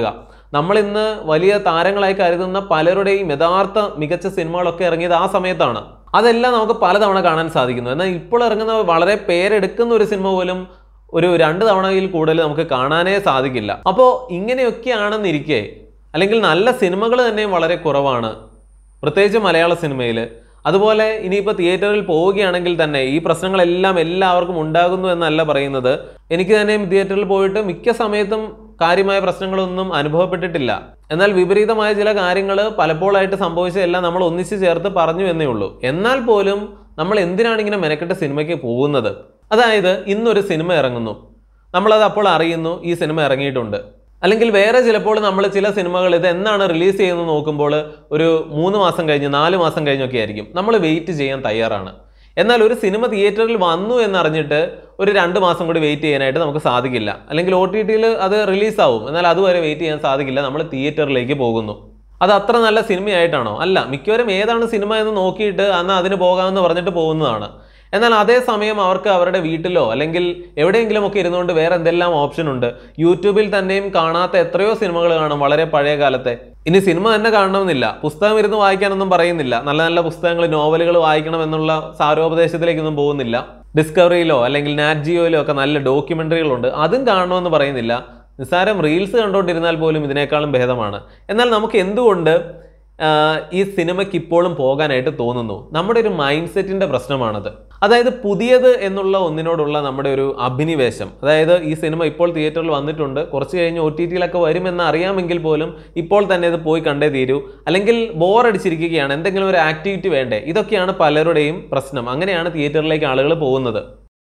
നമ്മൾ ഇന്ന് വലിയ താരങ്ങളായി കരുതുന്ന പലരുടെയും യഥാർത്ഥ മികച്ച സിനിമകളൊക്കെ ഇറങ്ങിയത് ആ സമയത്താണ് അതെല്ലാം നമുക്ക് പലതവണ കാണാൻ സാധിക്കുന്നു എന്നാൽ ഇപ്പോൾ ഇറങ്ങുന്ന വളരെ പേരെടുക്കുന്ന ഒരു സിനിമ പോലും ഒരു രണ്ട് തവണയിൽ കൂടുതൽ നമുക്ക് കാണാനേ സാധിക്കില്ല അപ്പോൾ ഇങ്ങനെയൊക്കെയാണെന്നിരിക്കെ അല്ലെങ്കിൽ നല്ല സിനിമകൾ തന്നെയും വളരെ കുറവാണ് പ്രത്യേകിച്ച് മലയാള സിനിമയിൽ അതുപോലെ ഇനിയിപ്പോൾ തിയേറ്ററിൽ പോവുകയാണെങ്കിൽ തന്നെ ഈ പ്രശ്നങ്ങളെല്ലാം എല്ലാവർക്കും ഉണ്ടാകുന്നു എന്നല്ല പറയുന്നത് എനിക്ക് തന്നെയും തിയേറ്ററിൽ പോയിട്ട് മിക്ക സമയത്തും കാര്യമായ പ്രശ്നങ്ങളൊന്നും അനുഭവപ്പെട്ടിട്ടില്ല എന്നാൽ വിപരീതമായ ചില കാര്യങ്ങൾ പലപ്പോഴായിട്ട് സംഭവിച്ചതെല്ലാം നമ്മൾ ഒന്നിച്ച് ചേർത്ത് പറഞ്ഞു എന്നേ ഉള്ളൂ എന്നാൽ പോലും നമ്മൾ എന്തിനാണ് ഇങ്ങനെ മെനക്കെട്ട് സിനിമയ്ക്ക് പോകുന്നത് അതായത് ഇന്നൊരു സിനിമ ഇറങ്ങുന്നു നമ്മളത് അപ്പോൾ അറിയുന്നു ഈ സിനിമ ഇറങ്ങിയിട്ടുണ്ട് അല്ലെങ്കിൽ വേറെ ചിലപ്പോൾ നമ്മൾ ചില സിനിമകൾ ഇത് എന്നാണ് റിലീസ് ചെയ്യുന്നത് നോക്കുമ്പോൾ ഒരു മൂന്ന് മാസം കഴിഞ്ഞ് നാല് മാസം കഴിഞ്ഞൊക്കെ ആയിരിക്കും നമ്മൾ വെയിറ്റ് ചെയ്യാൻ തയ്യാറാണ് എന്നാൽ ഒരു സിനിമ തിയേറ്ററിൽ വന്നു എന്നറിഞ്ഞിട്ട് ഒരു രണ്ട് മാസം കൂടി വെയിറ്റ് ചെയ്യാനായിട്ട് നമുക്ക് സാധിക്കില്ല അല്ലെങ്കിൽ ഒ ടി ടിയിൽ അത് റിലീസാവും എന്നാൽ അതുവരെ വെയിറ്റ് ചെയ്യാൻ സാധിക്കില്ല നമ്മൾ തിയേറ്ററിലേക്ക് പോകുന്നു അത് അത്ര നല്ല സിനിമയായിട്ടാണോ അല്ല മിക്കവരും ഏതാണ് സിനിമ എന്ന് നോക്കിയിട്ട് അന്ന് അതിന് പോകാമെന്ന് പറഞ്ഞിട്ട് പോകുന്നതാണ് എന്നാൽ അതേസമയം അവർക്ക് അവരുടെ വീട്ടിലോ അല്ലെങ്കിൽ എവിടെയെങ്കിലും ഒക്കെ ഇരുന്നുകൊണ്ട് വേറെ എന്തെല്ലാം ഓപ്ഷൻ ഉണ്ട് യൂട്യൂബിൽ തന്നെയും കാണാത്ത എത്രയോ സിനിമകൾ കാണും വളരെ പഴയ കാലത്തെ ഇനി സിനിമ തന്നെ കാണണമെന്നില്ല പുസ്തകം ഇരുന്ന് വായിക്കാനൊന്നും പറയുന്നില്ല നല്ല നല്ല പുസ്തകങ്ങൾ നോവലുകൾ വായിക്കണം എന്നുള്ള സാരോപദേശത്തിലേക്കൊന്നും പോകുന്നില്ല ഡിസ്കവറിയിലോ അല്ലെങ്കിൽ നാറ്റ് ജിയോയിലോ ഒക്കെ നല്ല ഡോക്യുമെന്ററികളുണ്ട് അതും കാണണമെന്ന് പറയുന്നില്ല നിസ്സാരം റീൽസ് കണ്ടുകൊണ്ടിരുന്നാൽ പോലും ഇതിനേക്കാളും ഭേദമാണ് എന്നാൽ നമുക്ക് എന്തുകൊണ്ട് ആഹ് ഈ സിനിമയ്ക്ക് ഇപ്പോഴും പോകാനായിട്ട് തോന്നുന്നു നമ്മുടെ ഒരു മൈൻഡ് സെറ്റിന്റെ പ്രശ്നമാണത് അതായത് പുതിയത് എന്നുള്ള ഒന്നിനോടുള്ള നമ്മുടെ ഒരു അഭിനിവേശം അതായത് ഈ സിനിമ ഇപ്പോൾ തിയേറ്ററിൽ വന്നിട്ടുണ്ട് കുറച്ച് കഴിഞ്ഞ് ഒ ടി ടിയിലൊക്കെ വരുമെന്ന് അറിയാമെങ്കിൽ പോലും ഇപ്പോൾ തന്നെ ഇത് പോയി കണ്ടേ തീരൂ അല്ലെങ്കിൽ ബോറടിച്ചിരിക്കുകയാണ് എന്തെങ്കിലും ഒരു ആക്ടിവിറ്റി വേണ്ടേ ഇതൊക്കെയാണ് പലരുടെയും പ്രശ്നം അങ്ങനെയാണ് തിയേറ്ററിലേക്ക് ആളുകൾ പോകുന്നത്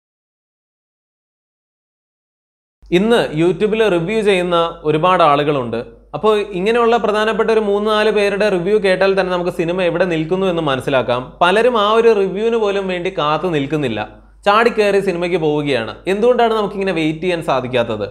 ഇന്ന് യൂട്യൂബിൽ റിവ്യൂ ചെയ്യുന്ന ഒരുപാട് ആളുകളുണ്ട് അപ്പോൾ ഇങ്ങനെയുള്ള പ്രധാനപ്പെട്ട ഒരു മൂന്ന് നാല് പേരുടെ റിവ്യൂ കേട്ടാൽ തന്നെ നമുക്ക് സിനിമ എവിടെ നിൽക്കുന്നു എന്ന് മനസ്സിലാക്കാം പലരും ആ ഒരു റിവ്യൂവിന് പോലും വേണ്ടി കാത്തു നിൽക്കുന്നില്ല ചാടിക്കയറി സിനിമയ്ക്ക് പോവുകയാണ് എന്തുകൊണ്ടാണ് നമുക്കിങ്ങനെ വെയിറ്റ് ചെയ്യാൻ സാധിക്കാത്തത്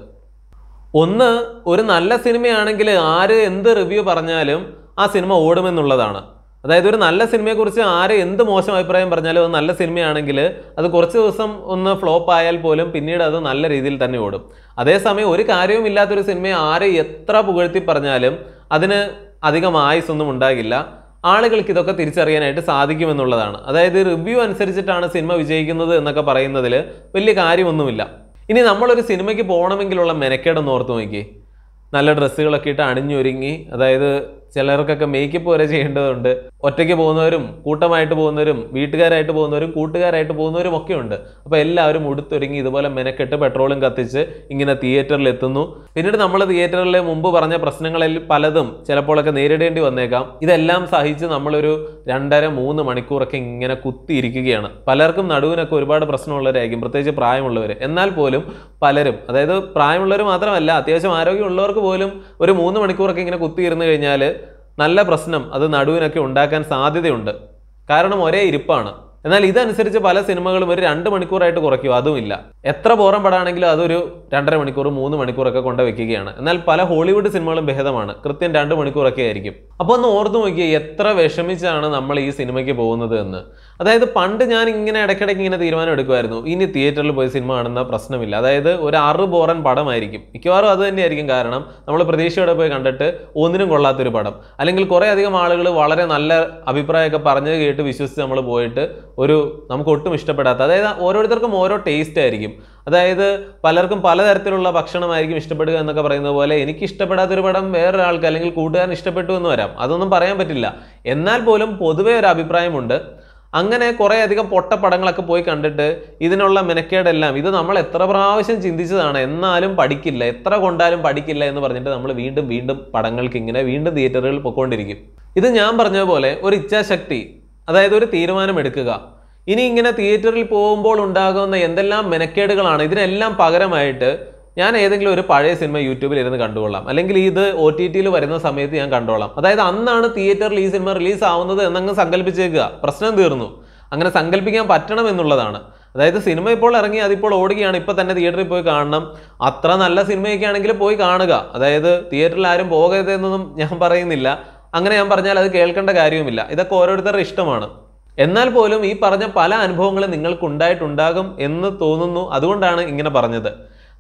ഒന്ന് ഒരു നല്ല സിനിമയാണെങ്കിൽ ആര് എന്ത് റിവ്യൂ പറഞ്ഞാലും ആ സിനിമ ഓടുമെന്നുള്ളതാണ് അതായത് ഒരു നല്ല സിനിമയെക്കുറിച്ച് ആര് എന്ത് മോശം അഭിപ്രായം പറഞ്ഞാലും അത് നല്ല സിനിമയാണെങ്കിൽ അത് കുറച്ച് ദിവസം ഒന്ന് ഫ്ലോപ്പ് ആയാൽ പോലും പിന്നീട് അത് നല്ല രീതിയിൽ തന്നെ ഓടും അതേസമയം ഒരു കാര്യവും ഇല്ലാത്തൊരു സിനിമയെ ആര് എത്ര പുകഴ്ത്തി പറഞ്ഞാലും അതിന് അധികം ആയുസൊന്നും ഉണ്ടാകില്ല ആളുകൾക്ക് ഇതൊക്കെ തിരിച്ചറിയാനായിട്ട് സാധിക്കുമെന്നുള്ളതാണ് അതായത് റിവ്യൂ അനുസരിച്ചിട്ടാണ് സിനിമ വിജയിക്കുന്നത് എന്നൊക്കെ പറയുന്നതിൽ വലിയ കാര്യമൊന്നുമില്ല ഇനി നമ്മളൊരു സിനിമയ്ക്ക് പോകണമെങ്കിലുള്ള മെനക്കേടൊന്ന് ഓർത്ത് നോക്കി നല്ല ഡ്രസ്സുകളൊക്കെ ഇട്ട് അണിഞ്ഞൊരുങ്ങി അതായത് ചിലർക്കൊക്കെ മേക്കപ്പ് വരെ ചെയ്യേണ്ടതുണ്ട് ഒറ്റയ്ക്ക് പോകുന്നവരും കൂട്ടമായിട്ട് പോകുന്നവരും വീട്ടുകാരായിട്ട് പോകുന്നവരും കൂട്ടുകാരായിട്ട് പോകുന്നവരും ഒക്കെ ഉണ്ട് അപ്പോൾ എല്ലാവരും ഉടുത്തൊരുങ്ങി ഇതുപോലെ മെനക്കെട്ട് പെട്രോളും കത്തിച്ച് ഇങ്ങനെ തിയേറ്ററിൽ എത്തുന്നു പിന്നീട് നമ്മൾ തിയേറ്ററിൽ മുമ്പ് പറഞ്ഞ പ്രശ്നങ്ങളിൽ പലതും ചിലപ്പോഴൊക്കെ നേരിടേണ്ടി വന്നേക്കാം ഇതെല്ലാം സഹിച്ച് നമ്മളൊരു രണ്ടര മൂന്ന് മണിക്കൂറൊക്കെ ഇങ്ങനെ കുത്തിയിരിക്കുകയാണ് പലർക്കും നടുവിനൊക്കെ ഒരുപാട് പ്രശ്നമുള്ളവരായിരിക്കും പ്രത്യേകിച്ച് പ്രായമുള്ളവർ എന്നാൽ പോലും പലരും അതായത് പ്രായമുള്ളവർ മാത്രമല്ല അത്യാവശ്യം ആരോഗ്യമുള്ളവർക്ക് പോലും ഒരു മൂന്ന് മണിക്കൂറൊക്കെ ഇങ്ങനെ കുത്തിയിരുന്ന് കഴിഞ്ഞാൽ നല്ല പ്രശ്നം അത് നടുവിനൊക്കെ ഉണ്ടാക്കാൻ സാധ്യതയുണ്ട് കാരണം ഒരേ ഇരിപ്പാണ് എന്നാൽ ഇതനുസരിച്ച് പല സിനിമകളും ഒരു രണ്ട് മണിക്കൂറായിട്ട് കുറയ്ക്കും അതുമില്ല എത്ര ബോറം പടാണെങ്കിലും അതൊരു രണ്ടര മണിക്കൂർ മൂന്ന് മണിക്കൂറൊക്കെ കൊണ്ട് വെക്കുകയാണ് എന്നാൽ പല ഹോളിവുഡ് സിനിമകളും ഭേദമാണ് കൃത്യം രണ്ട് മണിക്കൂറൊക്കെ ആയിരിക്കും അപ്പോൾ ഒന്ന് ഓർത്ത് നോക്കിയേ എത്ര വിഷമിച്ചാണ് നമ്മൾ ഈ സിനിമയ്ക്ക് പോകുന്നത് എന്ന് അതായത് പണ്ട് ഞാൻ ഇങ്ങനെ ഇടയ്ക്കിടയ്ക്ക് ഇങ്ങനെ തീരുമാനം എടുക്കുമായിരുന്നു ഇനി തിയേറ്ററിൽ പോയി സിനിമ കാണുന്ന പ്രശ്നമില്ല അതായത് ഒരു ആറ് ബോറൻ പടമായിരിക്കും മിക്കവാറും അത് തന്നെയായിരിക്കും കാരണം നമ്മൾ പ്രതീക്ഷയോടെ പോയി കണ്ടിട്ട് ഒന്നിനും കൊള്ളാത്തൊരു പടം അല്ലെങ്കിൽ കുറേ അധികം ആളുകൾ വളരെ നല്ല അഭിപ്രായമൊക്കെ പറഞ്ഞത് കേട്ട് വിശ്വസിച്ച് നമ്മൾ പോയിട്ട് ഒരു നമുക്ക് ഒട്ടും ഇഷ്ടപ്പെടാത്ത അതായത് ഓരോരുത്തർക്കും ഓരോ ടേസ്റ്റ് ആയിരിക്കും അതായത് പലർക്കും പലതരത്തിലുള്ള ഭക്ഷണമായിരിക്കും ഇഷ്ടപ്പെടുക എന്നൊക്കെ പറയുന്നത് പോലെ എനിക്ക് ഇഷ്ടപ്പെടാത്തൊരു പടം വേറൊരാൾക്ക് അല്ലെങ്കിൽ കൂട്ടുകാരൻ ഇഷ്ടപ്പെട്ടു എന്ന് വരാം അതൊന്നും പറയാൻ പറ്റില്ല എന്നാൽ പോലും പൊതുവേ ഒരു അഭിപ്രായമുണ്ട് അങ്ങനെ കുറേ അധികം പൊട്ട പടങ്ങളൊക്കെ പോയി കണ്ടിട്ട് ഇതിനുള്ള മെനക്കേടെല്ലാം ഇത് നമ്മൾ എത്ര പ്രാവശ്യം ചിന്തിച്ചതാണ് എന്നാലും പഠിക്കില്ല എത്ര കൊണ്ടാലും പഠിക്കില്ല എന്ന് പറഞ്ഞിട്ട് നമ്മൾ വീണ്ടും വീണ്ടും പടങ്ങൾക്ക് ഇങ്ങനെ വീണ്ടും തിയേറ്ററുകളിൽ പൊയ്ക്കൊണ്ടിരിക്കും ഇത് ഞാൻ പറഞ്ഞ പോലെ ഒരു ഇച്ഛാശക്തി അതായത് ഒരു തീരുമാനം എടുക്കുക ഇനി ഇങ്ങനെ തിയേറ്ററിൽ പോകുമ്പോൾ ഉണ്ടാകുന്ന എന്തെല്ലാം മെനക്കേടുകളാണ് ഇതിനെല്ലാം പകരമായിട്ട് ഞാൻ ഏതെങ്കിലും ഒരു പഴയ സിനിമ യൂട്യൂബിൽ ഇരുന്ന് കണ്ടുകൊള്ളാം അല്ലെങ്കിൽ ഇത് ഒ ടി ടിയിൽ വരുന്ന സമയത്ത് ഞാൻ കണ്ടോളാം അതായത് അന്നാണ് തിയേറ്ററിൽ ഈ സിനിമ റിലീസ് ആവുന്നത് എന്നങ്ങ് സങ്കല്പിച്ചേക്കുക പ്രശ്നം തീർന്നു അങ്ങനെ സങ്കല്പിക്കാൻ പറ്റണം എന്നുള്ളതാണ് അതായത് സിനിമ ഇപ്പോൾ ഇറങ്ങി അതിപ്പോൾ ഓടുകയാണ് ഇപ്പൊ തന്നെ തിയേറ്ററിൽ പോയി കാണണം അത്ര നല്ല സിനിമയൊക്കെ ആണെങ്കിൽ പോയി കാണുക അതായത് തിയേറ്ററിൽ ആരും പോകരുതെന്നൊന്നും ഞാൻ പറയുന്നില്ല അങ്ങനെ ഞാൻ പറഞ്ഞാൽ അത് കേൾക്കേണ്ട കാര്യവുമില്ല ഇതൊക്കെ ഓരോരുത്തരുടെ ഇഷ്ടമാണ് എന്നാൽ പോലും ഈ പറഞ്ഞ പല അനുഭവങ്ങളും നിങ്ങൾക്ക് ഉണ്ടായിട്ടുണ്ടാകും എന്ന് തോന്നുന്നു അതുകൊണ്ടാണ് ഇങ്ങനെ പറഞ്ഞത്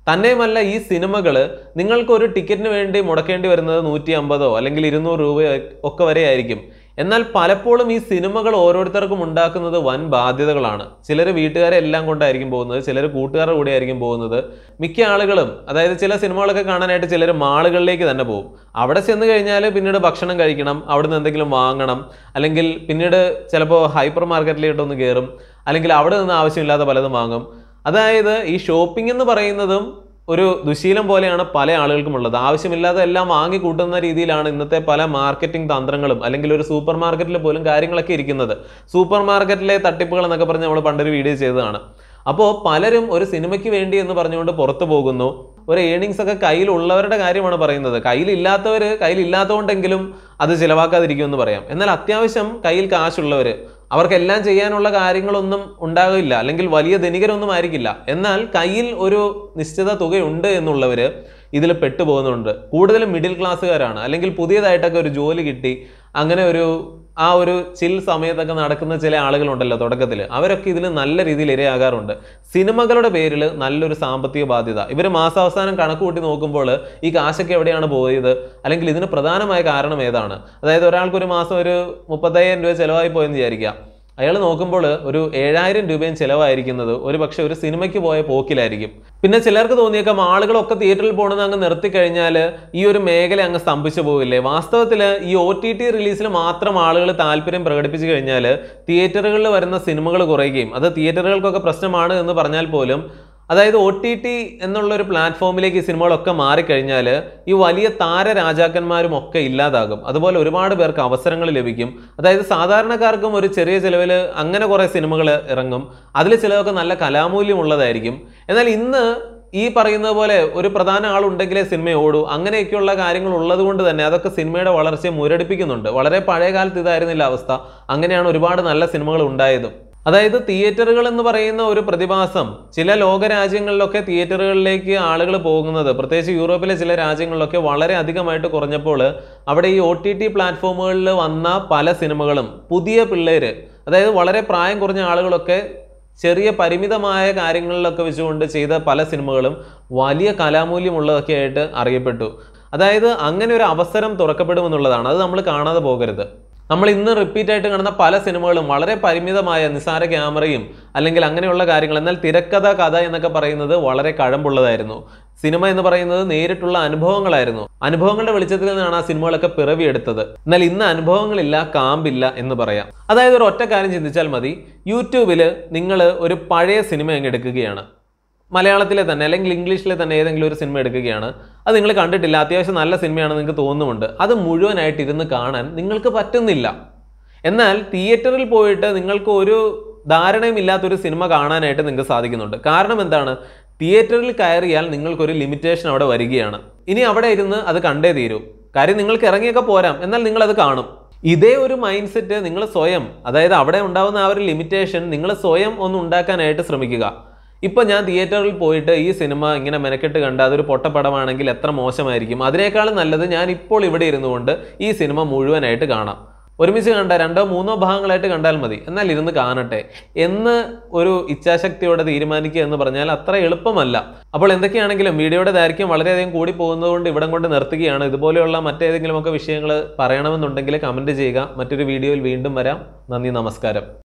തന്നെയുമല്ല ഈ സിനിമകൾ നിങ്ങൾക്ക് ഒരു ടിക്കറ്റിന് വേണ്ടി മുടക്കേണ്ടി വരുന്നത് നൂറ്റി അമ്പതോ അല്ലെങ്കിൽ ഇരുന്നൂറ് രൂപയോ ഒക്കെ വരെ ആയിരിക്കും എന്നാൽ പലപ്പോഴും ഈ സിനിമകൾ ഓരോരുത്തർക്കും ഉണ്ടാക്കുന്നത് വൻ ബാധ്യതകളാണ് ചിലർ വീട്ടുകാരെ എല്ലാം കൊണ്ടായിരിക്കും പോകുന്നത് ചിലർ കൂട്ടുകാരുടെ കൂടെ ആയിരിക്കും പോകുന്നത് മിക്ക ആളുകളും അതായത് ചില സിനിമകളൊക്കെ കാണാനായിട്ട് ചിലർ മാളുകളിലേക്ക് തന്നെ പോകും അവിടെ ചെന്ന് കഴിഞ്ഞാൽ പിന്നീട് ഭക്ഷണം കഴിക്കണം അവിടുന്ന് എന്തെങ്കിലും വാങ്ങണം അല്ലെങ്കിൽ പിന്നീട് ചിലപ്പോൾ ഹൈപ്പർ മാർക്കറ്റിലോട്ടൊന്ന് കയറും അല്ലെങ്കിൽ അവിടെ നിന്ന് ആവശ്യമില്ലാത്ത പലതും വാങ്ങും അതായത് ഈ ഷോപ്പിംഗ് എന്ന് പറയുന്നതും ഒരു ദുശീലം പോലെയാണ് പല ആളുകൾക്കും ഉള്ളത് ആവശ്യമില്ലാതെ എല്ലാം വാങ്ങി കൂട്ടുന്ന രീതിയിലാണ് ഇന്നത്തെ പല മാർക്കറ്റിംഗ് തന്ത്രങ്ങളും അല്ലെങ്കിൽ ഒരു സൂപ്പർ മാർക്കറ്റിൽ പോലും കാര്യങ്ങളൊക്കെ ഇരിക്കുന്നത് സൂപ്പർ മാർക്കറ്റിലെ തട്ടിപ്പുകൾ എന്നൊക്കെ പറഞ്ഞ് നമ്മൾ പണ്ടൊരു വീഡിയോ ചെയ്തതാണ് അപ്പോൾ പലരും ഒരു സിനിമയ്ക്ക് വേണ്ടി എന്ന് പറഞ്ഞുകൊണ്ട് പുറത്തു പോകുന്നു ഒരു ഏണിങ്സ് ഒക്കെ കയ്യിലുള്ളവരുടെ കാര്യമാണ് പറയുന്നത് കയ്യിലില്ലാത്തവർ കയ്യിലില്ലാത്തതുകൊണ്ടെങ്കിലും അത് ചിലവാക്കാതിരിക്കുമെന്ന് പറയാം എന്നാൽ അത്യാവശ്യം കയ്യിൽ കാശുള്ളവർ അവർക്കെല്ലാം ചെയ്യാനുള്ള കാര്യങ്ങളൊന്നും ഉണ്ടാകില്ല അല്ലെങ്കിൽ വലിയ ധനികരൊന്നും ആയിരിക്കില്ല എന്നാൽ കയ്യിൽ ഒരു നിശ്ചിത തുകയുണ്ട് എന്നുള്ളവർ ഇതിൽ പെട്ടുപോകുന്നുണ്ട് കൂടുതലും മിഡിൽ ക്ലാസ്സുകാരാണ് അല്ലെങ്കിൽ പുതിയതായിട്ടൊക്കെ ഒരു ജോലി കിട്ടി അങ്ങനെ ഒരു ആ ഒരു ചിൽ സമയത്തൊക്കെ നടക്കുന്ന ചില ആളുകളുണ്ടല്ലോ തുടക്കത്തിൽ അവരൊക്കെ ഇതിൽ നല്ല രീതിയിൽ ഇരയാകാറുണ്ട് സിനിമകളുടെ പേരിൽ നല്ലൊരു സാമ്പത്തിക ബാധ്യത ഇവർ മാസാവസാനം കണക്ക് കൂട്ടി നോക്കുമ്പോൾ ഈ കാശൊക്കെ എവിടെയാണ് പോയത് അല്ലെങ്കിൽ ഇതിന് പ്രധാനമായ കാരണം ഏതാണ് അതായത് ഒരാൾക്ക് ഒരു മാസം ഒരു മുപ്പത്തയ്യായിരം രൂപ ചിലവായി പോയെന്ന് വിചാരിക്കുക അയാൾ നോക്കുമ്പോൾ ഒരു ഏഴായിരം രൂപയും ചിലവായിരിക്കുന്നത് ഒരു പക്ഷേ ഒരു സിനിമയ്ക്ക് പോയ പോക്കിലായിരിക്കും പിന്നെ ചിലർക്ക് തോന്നിയേക്കാം ആളുകളൊക്കെ തിയേറ്ററിൽ പോകണമെന്ന് അങ്ങ് നിർത്തി കഴിഞ്ഞാൽ ഈ ഒരു മേഖല അങ്ങ് സ്തംഭിച്ചു പോകില്ലേ വാസ്തവത്തിൽ ഈ ഒ ടി ടി റിലീസിൽ മാത്രം ആളുകൾ താല്പര്യം പ്രകടിപ്പിച്ചു കഴിഞ്ഞാൽ തിയേറ്ററുകളിൽ വരുന്ന സിനിമകൾ കുറയുകയും അത് തിയേറ്ററുകൾക്കൊക്കെ പ്രശ്നമാണ് എന്ന് പറഞ്ഞാൽ പോലും അതായത് ഒ ടി ടി എന്നുള്ള ഒരു പ്ലാറ്റ്ഫോമിലേക്ക് ഈ സിനിമകളൊക്കെ മാറിക്കഴിഞ്ഞാൽ ഈ വലിയ താര രാജാക്കന്മാരും ഒക്കെ ഇല്ലാതാകും അതുപോലെ ഒരുപാട് പേർക്ക് അവസരങ്ങൾ ലഭിക്കും അതായത് സാധാരണക്കാർക്കും ഒരു ചെറിയ ചിലവിൽ അങ്ങനെ കുറേ സിനിമകൾ ഇറങ്ങും അതിൽ ചിലതൊക്കെ നല്ല കലാമൂല്യമുള്ളതായിരിക്കും എന്നാൽ ഇന്ന് ഈ പറയുന്ന പോലെ ഒരു പ്രധാന ആളുണ്ടെങ്കിലേ സിനിമ ഓടൂ അങ്ങനെയൊക്കെയുള്ള കാര്യങ്ങൾ ഉള്ളത് കൊണ്ട് തന്നെ അതൊക്കെ സിനിമയുടെ വളർച്ചയെ മുരടിപ്പിക്കുന്നുണ്ട് വളരെ പഴയ കാലത്ത് ഇതായിരുന്നില്ല അവസ്ഥ അങ്ങനെയാണ് ഒരുപാട് നല്ല സിനിമകൾ ഉണ്ടായതും അതായത് തിയേറ്ററുകൾ എന്ന് പറയുന്ന ഒരു പ്രതിഭാസം ചില ലോകരാജ്യങ്ങളിലൊക്കെ തിയേറ്ററുകളിലേക്ക് ആളുകൾ പോകുന്നത് പ്രത്യേകിച്ച് യൂറോപ്പിലെ ചില രാജ്യങ്ങളിലൊക്കെ വളരെ അധികമായിട്ട് കുറഞ്ഞപ്പോൾ അവിടെ ഈ ഒ ടി ടി പ്ലാറ്റ്ഫോമുകളിൽ വന്ന പല സിനിമകളും പുതിയ പിള്ളേര് അതായത് വളരെ പ്രായം കുറഞ്ഞ ആളുകളൊക്കെ ചെറിയ പരിമിതമായ കാര്യങ്ങളിലൊക്കെ വെച്ചുകൊണ്ട് ചെയ്ത പല സിനിമകളും വലിയ കലാമൂല്യമുള്ളതൊക്കെ ആയിട്ട് അറിയപ്പെട്ടു അതായത് അങ്ങനെ ഒരു അവസരം തുറക്കപ്പെടുമെന്നുള്ളതാണ് അത് നമ്മൾ കാണാതെ പോകരുത് നമ്മൾ ഇന്ന് റിപ്പീറ്റ് ആയിട്ട് കാണുന്ന പല സിനിമകളും വളരെ പരിമിതമായ നിസാര ക്യാമറയും അല്ലെങ്കിൽ അങ്ങനെയുള്ള കാര്യങ്ങൾ എന്നാൽ തിരക്കഥ കഥ എന്നൊക്കെ പറയുന്നത് വളരെ കഴമ്പുള്ളതായിരുന്നു സിനിമ എന്ന് പറയുന്നത് നേരിട്ടുള്ള അനുഭവങ്ങളായിരുന്നു അനുഭവങ്ങളുടെ വെളിച്ചത്തിൽ നിന്നാണ് ആ സിനിമകളൊക്കെ പിറവിയെടുത്തത് എന്നാൽ ഇന്ന് അനുഭവങ്ങളില്ല കാമ്പില്ല എന്ന് പറയാം അതായത് ഒരു ഒറ്റ കാര്യം ചിന്തിച്ചാൽ മതി യൂട്യൂബിൽ നിങ്ങൾ ഒരു പഴയ സിനിമ അങ്ങ് എടുക്കുകയാണ് മലയാളത്തിലെ തന്നെ അല്ലെങ്കിൽ ഇംഗ്ലീഷിലെ തന്നെ ഏതെങ്കിലും ഒരു സിനിമ എടുക്കുകയാണ് അത് നിങ്ങൾ കണ്ടിട്ടില്ല അത്യാവശ്യം നല്ല സിനിമയാണെന്ന് നിങ്ങൾക്ക് തോന്നുന്നുണ്ട് അത് മുഴുവനായിട്ട് ഇരുന്ന് കാണാൻ നിങ്ങൾക്ക് പറ്റുന്നില്ല എന്നാൽ തിയേറ്ററിൽ പോയിട്ട് നിങ്ങൾക്ക് ഒരു ധാരണയും ഇല്ലാത്തൊരു സിനിമ കാണാനായിട്ട് നിങ്ങൾക്ക് സാധിക്കുന്നുണ്ട് കാരണം എന്താണ് തിയേറ്ററിൽ കയറിയാൽ നിങ്ങൾക്കൊരു ലിമിറ്റേഷൻ അവിടെ വരികയാണ് ഇനി അവിടെ ഇരുന്ന് അത് കണ്ടേ തീരൂ കാര്യം നിങ്ങൾക്ക് ഇറങ്ങിയൊക്കെ പോരാം എന്നാൽ നിങ്ങൾ അത് കാണും ഇതേ ഒരു മൈൻഡ് സെറ്റ് നിങ്ങൾ സ്വയം അതായത് അവിടെ ഉണ്ടാവുന്ന ആ ഒരു ലിമിറ്റേഷൻ നിങ്ങൾ സ്വയം ഒന്ന് ഉണ്ടാക്കാനായിട്ട് ശ്രമിക്കുക ഇപ്പൊ ഞാൻ തിയേറ്ററിൽ പോയിട്ട് ഈ സിനിമ ഇങ്ങനെ മെനക്കെട്ട് കണ്ട് അതൊരു പൊട്ടപ്പടമാണെങ്കിൽ എത്ര മോശമായിരിക്കും അതിനേക്കാളും നല്ലത് ഞാൻ ഇപ്പോൾ ഇവിടെ ഇരുന്നുകൊണ്ട് ഈ സിനിമ മുഴുവനായിട്ട് കാണാം ഒരുമിച്ച് കണ്ട രണ്ടോ മൂന്നോ ഭാഗങ്ങളായിട്ട് കണ്ടാൽ മതി എന്നാൽ ഇരുന്ന് കാണട്ടെ എന്ന് ഒരു ഇച്ഛാശക്തിയോടെ തീരുമാനിക്കുക എന്ന് പറഞ്ഞാൽ അത്ര എളുപ്പമല്ല അപ്പോൾ എന്തൊക്കെയാണെങ്കിലും വീഡിയോയുടെ ദൈർഘ്യം വളരെയധികം കൂടി പോകുന്നതുകൊണ്ട് ഇവിടം കൊണ്ട് നിർത്തുകയാണ് ഇതുപോലെയുള്ള മറ്റേതെങ്കിലുമൊക്കെ വിഷയങ്ങൾ പറയണമെന്നുണ്ടെങ്കിൽ കമൻറ്റ് ചെയ്യുക മറ്റൊരു വീഡിയോയിൽ വീണ്ടും വരാം നന്ദി നമസ്കാരം